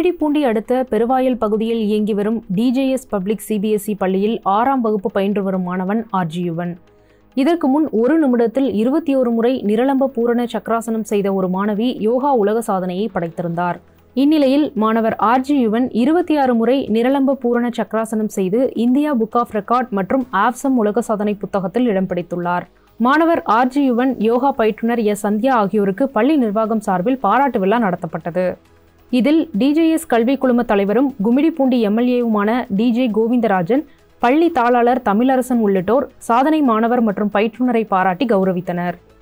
கும்மிடிப்பூண்டி அடுத்த பெருவாயல் பகுதியில் இயங்கி வரும் டிஜேஎஸ் பப்ளிக் சிபிஎஸ்இ பள்ளியில் ஆறாம் வகுப்பு பயின்று வரும் மாணவன் ஆர்ஜியுவன் இதற்கு முன் ஒரு நிமிடத்தில் இருபத்தி ஒரு முறை நிரலம்ப பூரண சக்கராசனம் செய்த ஒரு மாணவி யோகா உலக சாதனையை படைத்திருந்தார் இந்நிலையில் மாணவர் ஆர்ஜியுவன் இருபத்தி ஆறு முறை நிரலம்ப பூரண சக்கராசனம் செய்து இந்தியா புக் ஆஃப் ரெக்கார்ட் மற்றும் ஆப்சம் உலக சாதனை புத்தகத்தில் இடம் பிடித்துள்ளார் மாணவர் ஆர்ஜியுவன் யோகா பயிற்றுனர் எஸ் சந்தியா ஆகியோருக்கு பள்ளி நிர்வாகம் சார்பில் பாராட்டு விழா நடத்தப்பட்டது இதில் டிஜேஎஸ் கல்வி குழும தலைவரும் கும்மிடிப்பூண்டி எம்எல்ஏவுமான டிஜே கோவிந்தராஜன் பள்ளி தாளாளர் தமிழரசன் உள்ளிட்டோர் சாதனை மாணவர் மற்றும் பயிற்றுனரை பாராட்டி கௌரவித்தனர்